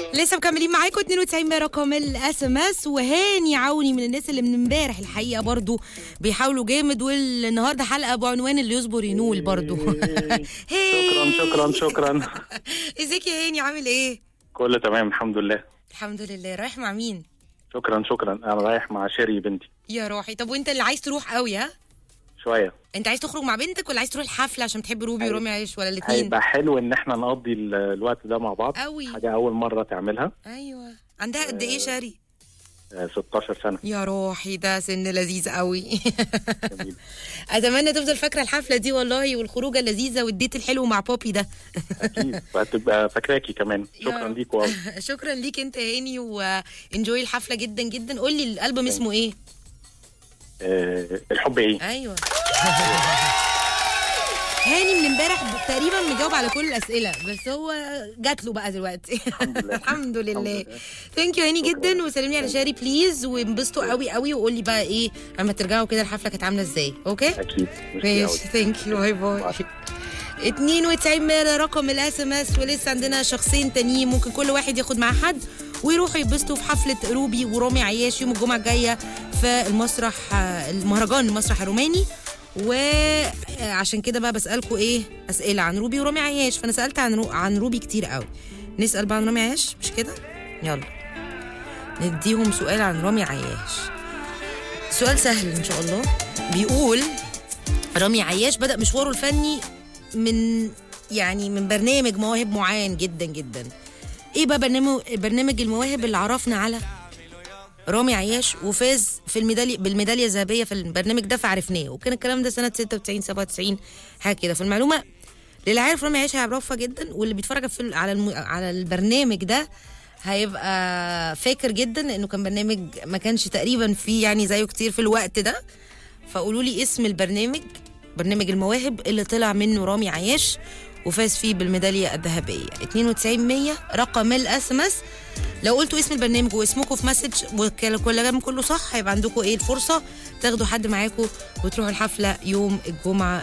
لسه مكملين معاكم 92 رقم الاس ام اس وهاني عوني من الناس اللي من امبارح الحقيقه برضو بيحاولوا جامد والنهارده حلقه بعنوان اللي يصبر ينول برضو شكرا شكرا شكرا ازيك يا هاني عامل ايه كله تمام الحمد لله الحمد لله رايح مع مين شكرا شكرا انا رايح مع شيري بنتي يا روحي طب وانت اللي عايز تروح قوي ها شويه انت عايز تخرج مع بنتك ولا عايز تروح الحفله عشان بتحب روبي هي- ورامي عيش ولا الاثنين هيبقى حلو ان احنا نقضي ال- الوقت ده مع بعض قوي حاجه اول مره تعملها ايوه عندها قد ايه شاري آه، 16 سنه يا روحي ده سن لذيذ قوي جميل اتمنى تفضل فاكره الحفله دي والله والخروجه اللذيذه والديت الحلو مع بوبي ده اكيد وهتبقى فاكراكي كمان شكرا يا- ليك واو شكرا ليك انت يا هاني وانجوي الحفله جدا جدا قول لي الالبوم اسمه ايه آه، الحب ايه ايوه هاني من امبارح تقريبا مجاوب على كل الاسئله بس هو جات له بقى دلوقتي لله. الحمد لله الحمد لله. ثانك يو هاني شكراً. جدا وسلمي على شاري بليز وانبسطوا قوي قوي وقول لي بقى ايه اما ترجعوا كده الحفله كانت عامله ازاي اوكي اكيد ميرسي ماشي ثانك يو باي باي 92 ميرا رقم الاس ام اس ولسه عندنا شخصين تانيين ممكن كل واحد ياخد معاه حد ويروحوا يتبسطوا في حفله روبي ورامي عياش يوم الجمعه الجايه في المسرح آه، المهرجان المسرح الروماني وعشان كده بقى بسالكم ايه اسئله عن روبي ورامي عياش فانا سالت عن رو... عن روبي كتير قوي نسال بقى عن رامي عياش مش كده يلا نديهم سؤال عن رامي عياش سؤال سهل ان شاء الله بيقول رامي عياش بدأ مشواره الفني من يعني من برنامج مواهب معين جدا جدا ايه بقى برنامج برنامج المواهب اللي عرفنا على رامي عياش وفاز في الميداليه بالميداليه الذهبيه في البرنامج ده فعرفناه وكان الكلام ده سنه 96 97 حاجه كده فالمعلومه للي عارف رامي عياش هيعرفها جدا واللي بيتفرج في ال- على الم... على البرنامج ده هيبقى فاكر جدا لانه كان برنامج ما كانش تقريبا فيه يعني زيه كتير في الوقت ده فقولوا لي اسم البرنامج برنامج المواهب اللي طلع منه رامي عياش وفاز فيه بالميداليه الذهبيه 92 100 رقم الاس ام اس لو قلتوا اسم البرنامج واسمكم في مسج والكلام كله صح هيبقى عندكم ايه الفرصه تاخدوا حد معاكم وتروحوا الحفله يوم الجمعه